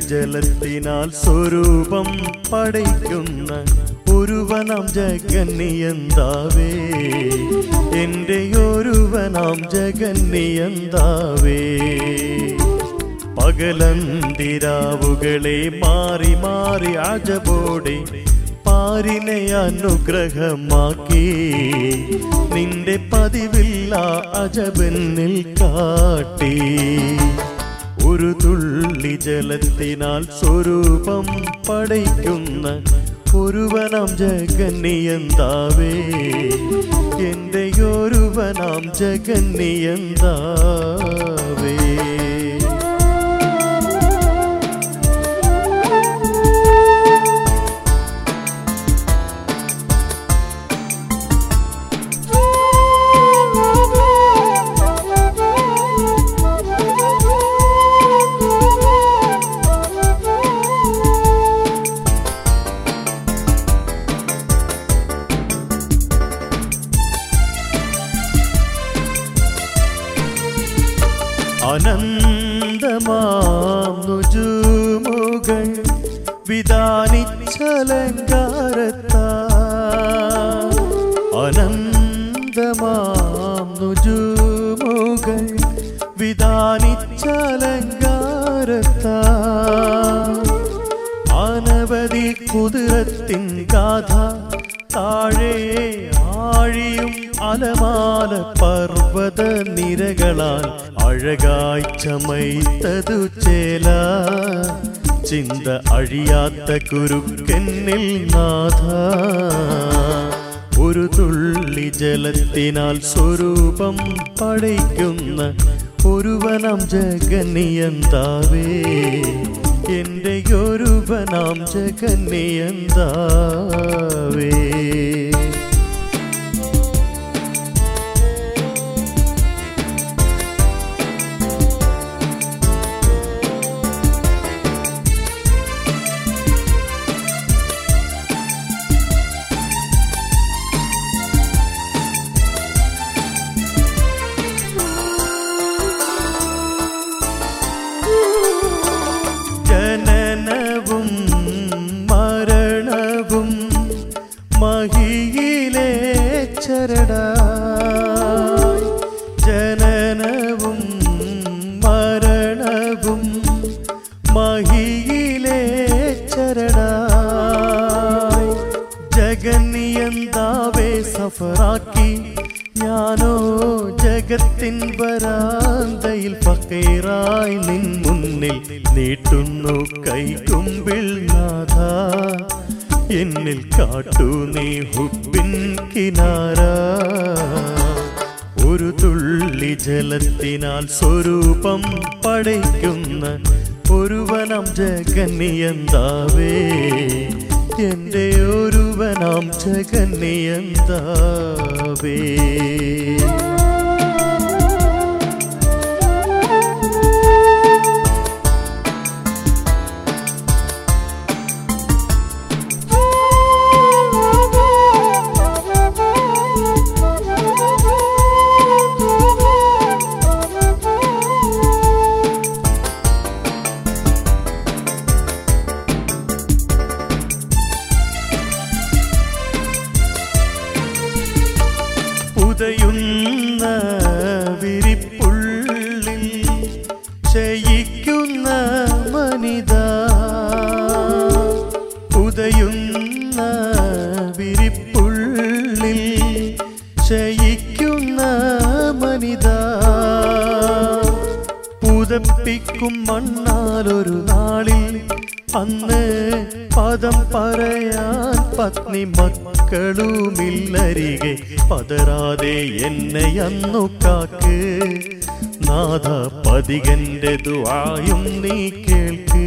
ജലത്തിനാൽ സ്വരൂപം പടയ്ക്കുന്ന ഒരുവനാം ജഗന്നിയന്താവേ എൻ്റെ ഒരുവനാം ജഗന്നിയന്താവേ പകലന്തിരാവുകളെ മാറി മാറി അജബോടെ പാരിനെ അനുഗ്രഹമാക്കി നിന്റെ പതിവില്ല അജബെന്നിൽ കാട്ടി ഒരു തുള്ളി ജലത്തിനാൽ സ്വരൂപം പടയ്ക്കുന്ന ഒരുവനാം ജഗന്നിയന്താവേ എൻ്റെ ഒരുവനാം ജഗന്നിയന്താവേ അനന്തമാം നുജുമുകൾ വിധാനിച്ചലങ്കാരത്താ അനന്തമാം നുജുമുകൾ വിധാനിച്ചലങ്കാരത്താ അനവധി കുതിരത്തിൻ ഗാഥ താഴെ ആഴിയും അലമാല പർവ്വത നിരകളാൽ അഴകായി ചമയ്ത്തതു ചേല ചിന്ത അഴിയാത്ത കുരുക്കെന്നിൽ നാഥ ഒരു തുള്ളി ജലത്തിനാൽ സ്വരൂപം പടയ്ക്കുന്ന ഒരുവനാം ജഗന്നിയന്താവേ എൻ്റെ ഒരുവനാം ജഗന്നിയന്താവേ ജനനവും മരണവും മഹിയിലെ ചരട ജനനവും മരണവും മഹിയിലെ ചരട ജഗന്നിയന്താവേ സഫറാക്കി ഞാനോ ജഗത്തിൻ വരാന്തയിൽ ഫക്കീറായി നിൻ മുന്നിൽ നീട്ടുന്നു കൈകുമ്പിൾ നാഥ എന്നിൽ കാട്ടു നീ ഹുബിൻ കിനാര ഒരു തുള്ളി ജലത്തിനാൽ സ്വരൂപം പടയ്ക്കുന്ന ഒരുവനം ജഗന്നിയന്താവേ എൻ്റെ ഒരുവനാം ജഗന്നിയന്താവേ പുതയുന്ന വിരിപ്പുള്ളിൽ ശയിക്കുന്ന മനിത പുതയുന്ന വിരിപ്പുള്ളിൽ ശയിക്കുന്ന മനിത പുതപ്പിക്കും മണ്ണാലൊരു നാളിൽ അന്ന് പദം പറയാൻ പത്നി മക്കളുമില്ലരികെ പതരാതെ എന്നെ അന്നു കാക്ക് നാഥ പതികന്റെ ദുആയും നീ കേൾക്ക്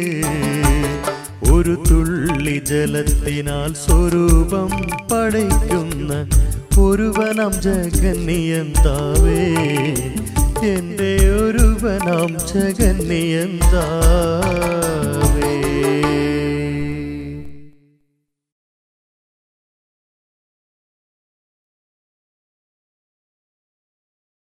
ഒരു തുള്ളി ജലത്തിനാൽ സ്വരൂപം പടയ്ക്കുന്ന ഒരുവനം ജഗന്നിയന്താവേ എൻ്റെ ഒരുവനാം ജഗന്നിയന്താവേ